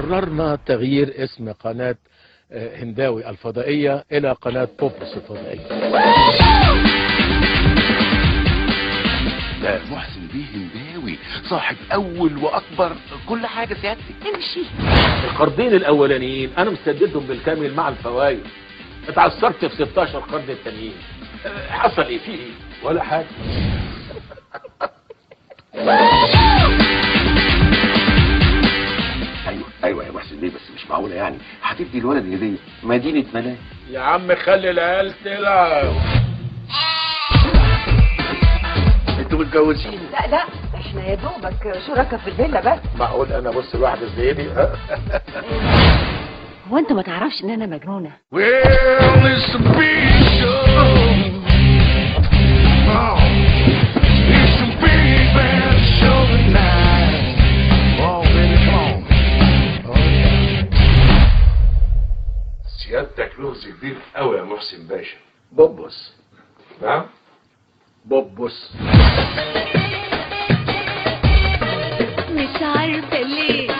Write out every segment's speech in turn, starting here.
قررنا تغيير اسم قناة آه، هنداوي الفضائية إلى قناة بوبس الفضائية ده محسن بيه هنداوي صاحب اول واكبر كل حاجه سيادتك امشي القرضين الأولانيين أنا مسددهم بالكامل مع الفوائد اتعثرت في 16 قرض التانيين آه، حصل إيه فيه إيه؟ ولا حاجة ايوه ايوه يا محسن بيه بس مش معقوله يعني هتدي الولد هديه مدينه ملاهي يا عم خلي العيال تلعب انتوا متجوزين لا لا احنا يا دوبك شركاء في الفيلا بس معقول أنا بص لواحدة زي دي ها؟ هو انت ما تعرفش ان انا مجنونه Well, it's a big show. Oh, it's a big bad show tonight. Oh, baby, come on. Oh, yeah. سيادتك لغز كبير قوي يا محسن باشا بوبوس نعم بوبوس مش عارفة ليه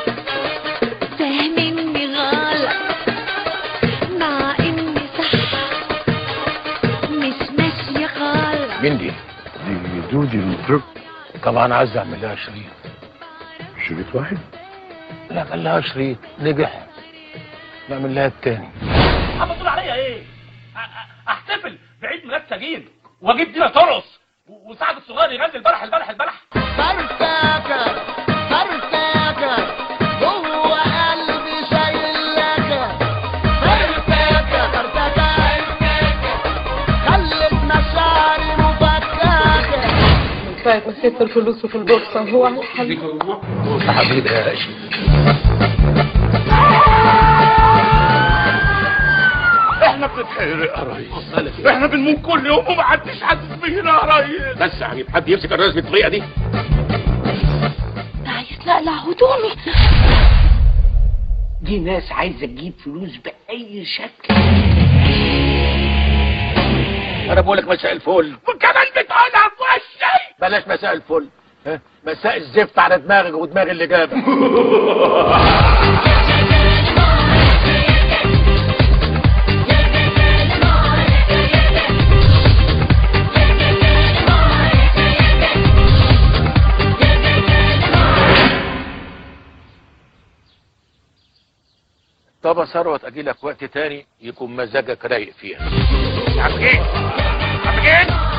فاهمني غلط مع اني صح مش ماشية غلط مين دي؟ دي دودي الترك طبعا عايز اعمل لها شريط شريط واحد لا قال لها شريط نجح نعمل لها التاني هتقول عليا ايه أ- أ- احتفل بعيد ميلاد سجين واجيب دينا ترقص و- وسعد الصغير يغني البلح البلح البلح فرتاكة فرتاكة جوه قلبي شايلك فرتاكة فرتاكة خلت مشاعري مفككة من ساعة ما سبت الفلوس في البورصة هو على الحل حبيبي يا هاشم احنا بنتحرق يا ريس احنا بنموت كل يوم ومحدش حاسس بينا يا ريس بس يا حبيبي حد يمسك الراس بالطريقة دي عايز لا هدومي دي ناس عايزة تجيب فلوس بأي شكل انا بقول لك مساء الفل وكمان بتقولها في وشي بلاش مساء الفل ها؟ مساء الزفت على دماغك ودماغ اللي جابك طب يا ثروت اجي لك وقت تاني يكون مزاجك رايق فيها عم جيت عم جيت